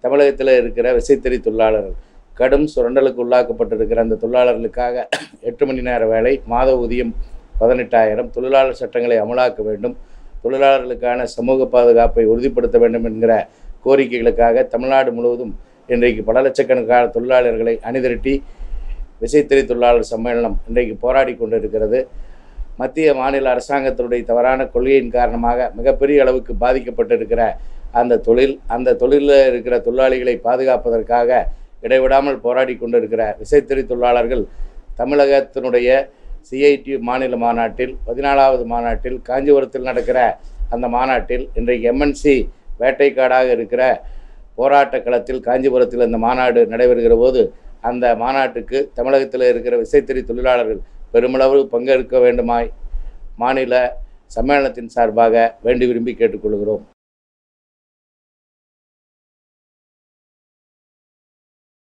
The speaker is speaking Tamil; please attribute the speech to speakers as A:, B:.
A: தமிழகத்தில் இருக்கிற விசைத்தறி தொழிலாளர்கள் கடும் சுரண்டலுக்கு உள்ளாக்கப்பட்டிருக்கிற அந்த தொழிலாளர்களுக்காக எட்டு மணி நேர வேலை மாத ஊதியம் பதினெட்டாயிரம் தொழிலாளர் சட்டங்களை அமலாக்க வேண்டும் தொழிலாளர்களுக்கான சமூக பாதுகாப்பை உறுதிப்படுத்த வேண்டும் என்கிற கோரிக்கைகளுக்காக தமிழ்நாடு முழுவதும் இன்றைக்கு பல லட்சக்கணக்கான தொழிலாளர்களை அணிதிரட்டி விசைத்தறி தொழிலாளர் சம்மேளனம் இன்றைக்கு போராடி கொண்டிருக்கிறது மத்திய மாநில அரசாங்கத்தினுடைய தவறான கொள்கையின் காரணமாக மிகப்பெரிய அளவுக்கு பாதிக்கப்பட்டிருக்கிற அந்த தொழில் அந்த தொழிலில் இருக்கிற தொழிலாளிகளை பாதுகாப்பதற்காக இடைவிடாமல் போராடி கொண்டிருக்கிற விசைத்தறி தொழிலாளர்கள் தமிழகத்தினுடைய சிஐடி மாநில மாநாட்டில் பதினாலாவது மாநாட்டில் காஞ்சிபுரத்தில் நடக்கிற அந்த மாநாட்டில் இன்றைக்கு எம்என்சி வேட்டைக்காடாக இருக்கிற போராட்ட களத்தில் காஞ்சிபுரத்தில் அந்த மாநாடு நடைபெறுகிற போது அந்த மாநாட்டுக்கு தமிழகத்தில் இருக்கிற விசைத்தறி தொழிலாளர்கள் பெருமளவு பங்கேற்க வேண்டுமாய் மாநில சம்மேளனத்தின் சார்பாக வேண்டி விரும்பி கேட்டுக்கொள்கிறோம்